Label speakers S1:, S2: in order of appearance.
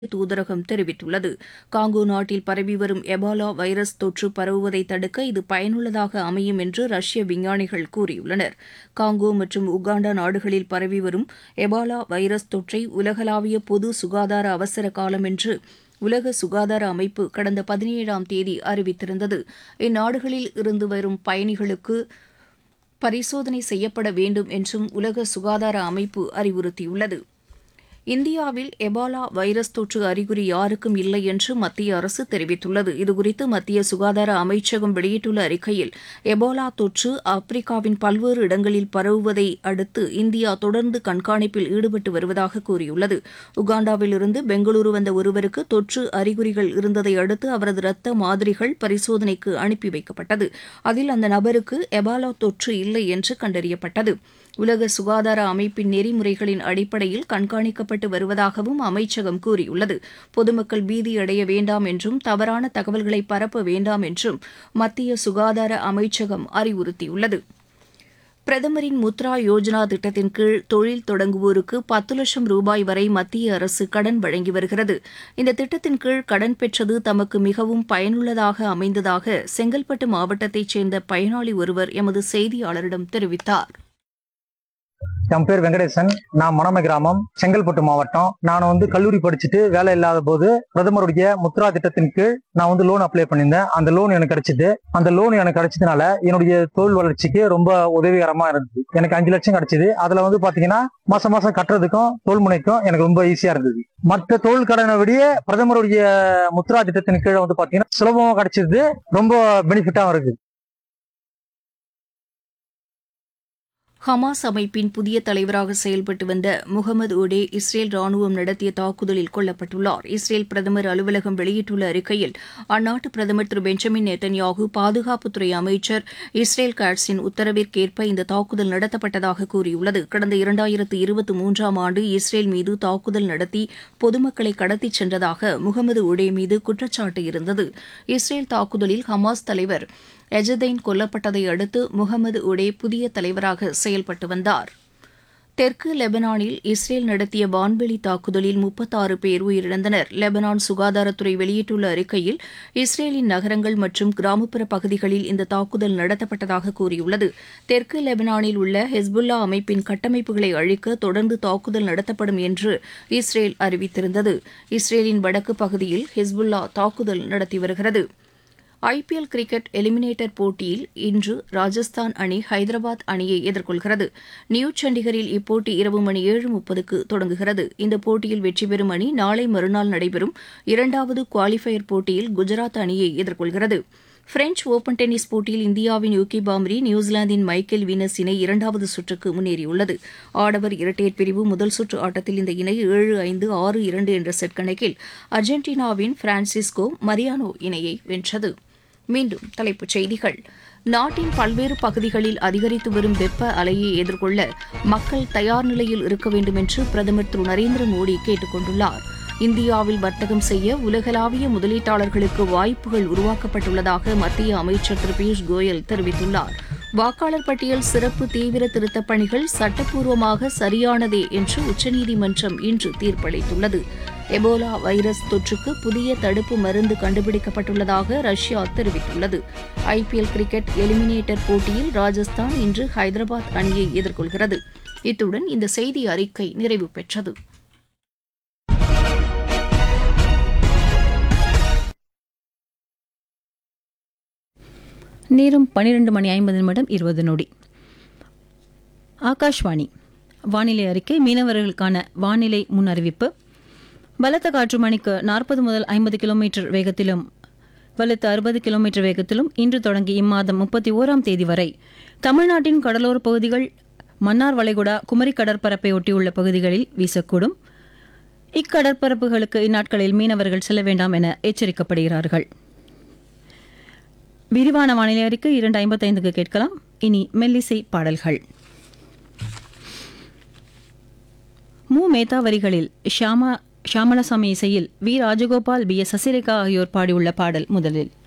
S1: தூதரகம் தெரிவித்துள்ளது காங்கோ நாட்டில் பரவி வரும் எபாலா வைரஸ் தொற்று பரவுவதை தடுக்க இது பயனுள்ளதாக அமையும் என்று ரஷ்ய விஞ்ஞானிகள் கூறியுள்ளனர் காங்கோ மற்றும் உகாண்டா நாடுகளில் பரவி வரும் எபாலா வைரஸ் தொற்றை உலகளாவிய பொது சுகாதார அவசர காலம் என்று உலக சுகாதார அமைப்பு கடந்த பதினேழாம் தேதி அறிவித்திருந்தது இந்நாடுகளில் இருந்து வரும் பயணிகளுக்கு பரிசோதனை செய்யப்பட வேண்டும் என்றும் உலக சுகாதார அமைப்பு அறிவுறுத்தியுள்ளது இந்தியாவில் எபாலா வைரஸ் தொற்று அறிகுறி யாருக்கும் இல்லை என்று மத்திய அரசு தெரிவித்துள்ளது இதுகுறித்து மத்திய சுகாதார அமைச்சகம் வெளியிட்டுள்ள அறிக்கையில் எபோலா தொற்று ஆப்பிரிக்காவின் பல்வேறு இடங்களில் பரவுவதை அடுத்து இந்தியா தொடர்ந்து கண்காணிப்பில் ஈடுபட்டு வருவதாக கூறியுள்ளது உகாண்டாவில் இருந்து பெங்களூரு வந்த ஒருவருக்கு தொற்று அறிகுறிகள் இருந்ததை அடுத்து அவரது இரத்த மாதிரிகள் பரிசோதனைக்கு அனுப்பி வைக்கப்பட்டது அதில் அந்த நபருக்கு எபாலா தொற்று இல்லை என்று கண்டறியப்பட்டது உலக சுகாதார அமைப்பின் நெறிமுறைகளின் அடிப்படையில் கண்காணிக்கப்பட்டு வருவதாகவும் அமைச்சகம் கூறியுள்ளது பொதுமக்கள் பீதியடைய வேண்டாம் என்றும் தவறான தகவல்களை பரப்ப வேண்டாம் என்றும் மத்திய சுகாதார அமைச்சகம் அறிவுறுத்தியுள்ளது பிரதமரின் முத்ரா யோஜனா திட்டத்தின் கீழ் தொழில் தொடங்குவோருக்கு பத்து லட்சம் ரூபாய் வரை மத்திய அரசு கடன் வழங்கி வருகிறது இந்த திட்டத்தின் கீழ் கடன் பெற்றது தமக்கு மிகவும் பயனுள்ளதாக அமைந்ததாக செங்கல்பட்டு மாவட்டத்தைச் சேர்ந்த பயனாளி ஒருவர் எமது செய்தியாளரிடம் தெரிவித்தார்
S2: என் பேர் வெங்கடேசன் நான் மணமை கிராமம் செங்கல்பட்டு மாவட்டம் நான் வந்து கல்லூரி படிச்சுட்டு வேலை இல்லாத போது பிரதமருடைய முத்ரா திட்டத்தின் கீழ் நான் வந்து லோன் அப்ளை பண்ணியிருந்தேன் அந்த லோன் எனக்கு கிடைச்சது அந்த லோன் எனக்கு கிடைச்சதுனால என்னுடைய தொழில் வளர்ச்சிக்கு ரொம்ப உதவிகரமா இருந்தது எனக்கு அஞ்சு லட்சம் கிடைச்சது அதுல வந்து பாத்தீங்கன்னா மாசம் மாசம் கட்டுறதுக்கும் தொழில் முனைக்கும் எனக்கு ரொம்ப ஈஸியா இருந்தது மற்ற தொழில் கடனை விட பிரதமருடைய முத்ரா திட்டத்தின் கீழே வந்து பாத்தீங்கன்னா சுலபமா கிடைச்சது ரொம்ப பெனிஃபிட்டாவும் இருக்கு
S1: ஹமாஸ் அமைப்பின் புதிய தலைவராக செயல்பட்டு வந்த முகமது ஒடே இஸ்ரேல் ராணுவம் நடத்திய தாக்குதலில் கொல்லப்பட்டுள்ளார் இஸ்ரேல் பிரதமர் அலுவலகம் வெளியிட்டுள்ள அறிக்கையில் அந்நாட்டு பிரதமர் திரு பெஞ்சமின் நெத்தன்யாகு பாதுகாப்புத்துறை அமைச்சர் இஸ்ரேல் காட்ஸின் உத்தரவிற்கேற்ப இந்த தாக்குதல் நடத்தப்பட்டதாக கூறியுள்ளது கடந்த இரண்டாயிரத்து இருபத்தி மூன்றாம் ஆண்டு இஸ்ரேல் மீது தாக்குதல் நடத்தி பொதுமக்களை கடத்திச் சென்றதாக முகமது ஒடே மீது குற்றச்சாட்டு இருந்தது இஸ்ரேல் தாக்குதலில் ஹமாஸ் தலைவர் எஜதைன் கொல்லப்பட்டதை அடுத்து முகமது உடே புதிய தலைவராக செயல்பட்டு வந்தார் தெற்கு லெபனானில் இஸ்ரேல் நடத்திய வான்வெளி தாக்குதலில் முப்பத்தாறு பேர் உயிரிழந்தனர் லெபனான் சுகாதாரத்துறை வெளியிட்டுள்ள அறிக்கையில் இஸ்ரேலின் நகரங்கள் மற்றும் கிராமப்புற பகுதிகளில் இந்த தாக்குதல் நடத்தப்பட்டதாக கூறியுள்ளது தெற்கு லெபனானில் உள்ள ஹெஸ்புல்லா அமைப்பின் கட்டமைப்புகளை அழிக்க தொடர்ந்து தாக்குதல் நடத்தப்படும் என்று இஸ்ரேல் அறிவித்திருந்தது இஸ்ரேலின் வடக்கு பகுதியில் ஹெஸ்புல்லா தாக்குதல் நடத்தி வருகிறது ஐபிஎல் கிரிக்கெட் எலிமினேட்டர் போட்டியில் இன்று ராஜஸ்தான் அணி ஹைதராபாத் அணியை எதிர்கொள்கிறது நியூ சண்டிகரில் இப்போட்டி இரவு மணி ஏழு முப்பதுக்கு தொடங்குகிறது இந்த போட்டியில் வெற்றி பெறும் அணி நாளை மறுநாள் நடைபெறும் இரண்டாவது குவாலிஃபயர் போட்டியில் குஜராத் அணியை எதிர்கொள்கிறது பிரெஞ்ச் ஓபன் டென்னிஸ் போட்டியில் இந்தியாவின் யூகி பாம்ரி நியூசிலாந்தின் மைக்கேல் வீனஸ் இணை இரண்டாவது சுற்றுக்கு முன்னேறியுள்ளது ஆடவர் இரட்டையர் பிரிவு முதல் சுற்று ஆட்டத்தில் இந்த இணை ஏழு ஐந்து ஆறு இரண்டு என்ற செட் கணக்கில் அர்ஜென்டினாவின் பிரான்சிஸ்கோ மரியானோ இணையை வென்றது மீண்டும் தலைப்புச் செய்திகள் நாட்டின் பல்வேறு பகுதிகளில் அதிகரித்து வரும் வெப்ப அலையை எதிர்கொள்ள மக்கள் தயார் நிலையில் இருக்க வேண்டும் என்று பிரதமர் திரு நரேந்திர மோடி கேட்டுக் கொண்டுள்ளார் இந்தியாவில் வர்த்தகம் செய்ய உலகளாவிய முதலீட்டாளர்களுக்கு வாய்ப்புகள் உருவாக்கப்பட்டுள்ளதாக மத்திய அமைச்சர் திரு பியூஷ் கோயல் தெரிவித்துள்ளார் வாக்காளர் பட்டியல் சிறப்பு தீவிர திருத்தப் பணிகள் சட்டப்பூர்வமாக சரியானதே என்று உச்சநீதிமன்றம் இன்று தீர்ப்பளித்துள்ளது எபோலா வைரஸ் தொற்றுக்கு புதிய தடுப்பு மருந்து கண்டுபிடிக்கப்பட்டுள்ளதாக ரஷ்யா தெரிவித்துள்ளது ஐபிஎல் கிரிக்கெட் எலிமினேட்டர் போட்டியில் ராஜஸ்தான் இன்று ஹைதராபாத் அணியை எதிர்கொள்கிறது இத்துடன் இந்த செய்தி அறிக்கை நிறைவு பெற்றது
S3: நேரம் பன்னிரண்டு மணி ஐம்பது நிமிடம் இருபது நொடி ஆகாஷ்வாணி வானிலை அறிக்கை மீனவர்களுக்கான வானிலை முன் அறிவிப்பு பலத்த காற்று மணிக்கு நாற்பது முதல் ஐம்பது கிலோமீட்டர் வேகத்திலும் வலுத்த அறுபது கிலோமீட்டர் வேகத்திலும் இன்று தொடங்கி இம்மாதம் முப்பத்தி ஓராம் தேதி வரை தமிழ்நாட்டின் கடலோர பகுதிகள் மன்னார் வளைகுடா குமரி கடற்பரப்பை ஒட்டியுள்ள பகுதிகளில் வீசக்கூடும் இக்கடற்பரப்புகளுக்கு இந்நாட்களில் மீனவர்கள் செல்ல வேண்டாம் என எச்சரிக்கப்படுகிறார்கள் விரிவான வானிலை அறிக்கை இரண்டு ஐம்பத்தைந்துக்கு கேட்கலாம் இனி மெல்லிசை பாடல்கள் மு மேத்தா வரிகளில் ஷியாமா ஷியாமலசாமி இசையில் V Rajagopal P S Sasirekha ஆகியோர் பாடியுள்ள பாடல் முதலில்